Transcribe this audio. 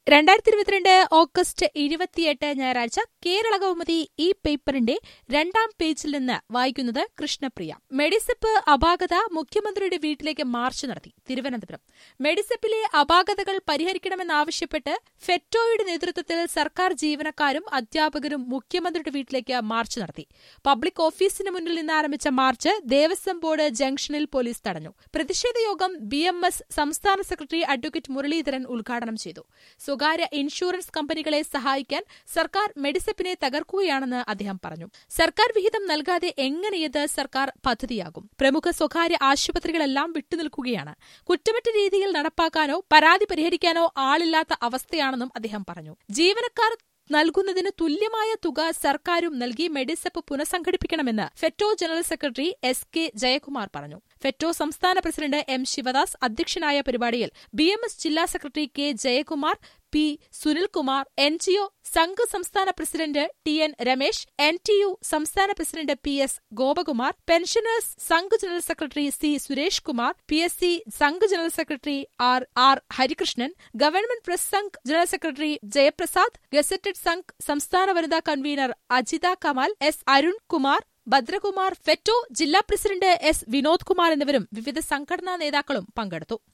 രണ്ടായിരത്തി ഇരുപത്തിരണ്ട് ഓഗസ്റ്റ് ഇരുപത്തിയെട്ട് ഞായറാഴ്ച കേരള കൗമുദി ഈ പേപ്പറിന്റെ രണ്ടാം പേജിൽ നിന്ന് വായിക്കുന്നത് കൃഷ്ണപ്രിയ മെഡിസെപ്പ് അപാകത മുഖ്യമന്ത്രിയുടെ വീട്ടിലേക്ക് മാർച്ച് നടത്തി തിരുവനന്തപുരം മെഡിസെപ്പിലെ അപാകതകൾ പരിഹരിക്കണമെന്നാവശ്യപ്പെട്ട് ഫെറ്റോയുടെ നേതൃത്വത്തിൽ സർക്കാർ ജീവനക്കാരും അധ്യാപകരും മുഖ്യമന്ത്രിയുടെ വീട്ടിലേക്ക് മാർച്ച് നടത്തി പബ്ലിക് ഓഫീസിന് മുന്നിൽ നിന്ന് ആരംഭിച്ച മാർച്ച് ദേവസ്വം ബോർഡ് ജംഗ്ഷനിൽ പോലീസ് തടഞ്ഞു പ്രതിഷേധ യോഗം ബി എം എസ് സംസ്ഥാന സെക്രട്ടറി അഡ്വക്കേറ്റ് മുരളീധരൻ ഉദ്ഘാടനം ചെയ്തു സ്വകാര്യ ഇൻഷുറൻസ് കമ്പനികളെ സഹായിക്കാൻ സർക്കാർ മെഡിസെപ്പിനെ തകർക്കുകയാണെന്ന് അദ്ദേഹം പറഞ്ഞു സർക്കാർ വിഹിതം നൽകാതെ എങ്ങനെയത് സർക്കാർ പദ്ധതിയാകും പ്രമുഖ സ്വകാര്യ ആശുപത്രികളെല്ലാം വിട്ടുനിൽക്കുകയാണ് കുറ്റമറ്റ രീതിയിൽ നടപ്പാക്കാനോ പരാതി പരിഹരിക്കാനോ ആളില്ലാത്ത അവസ്ഥയാണെന്നും അദ്ദേഹം പറഞ്ഞു ജീവനക്കാർ നൽകുന്നതിന് തുല്യമായ തുക സർക്കാരും നൽകി മെഡിസെപ്പ് പുനഃസംഘടിപ്പിക്കണമെന്ന് FETO general secretary S K Jayakumar പറഞ്ഞു ഫെറ്റോ സംസ്ഥാന പ്രസിഡന്റ് എം ശിവദാസ് അധ്യക്ഷനായ പരിപാടിയിൽ ബി എം എസ് ജില്ലാ സെക്രട്ടറി K Jayakumar P Sunilkumar N G O Sangh സംസ്ഥാന president T N Ramesh N T U സംസ്ഥാന president P S Gopakumar pensioners Sangh general secretary C Suresh Kumar P S C Sangh general secretary R R Harikrishnan government press Sangh general secretary Jayaprasad gazetted Sangh സംസ്ഥാന വനിതാ convener Ajitha Kamal S Arun Kumar Bhadrakumar FETO ജില്ലാ president S Vinod Kumar എന്നിവരും വിവിധ സംഘടനാ നേതാക്കളും പങ്കെടുത്തു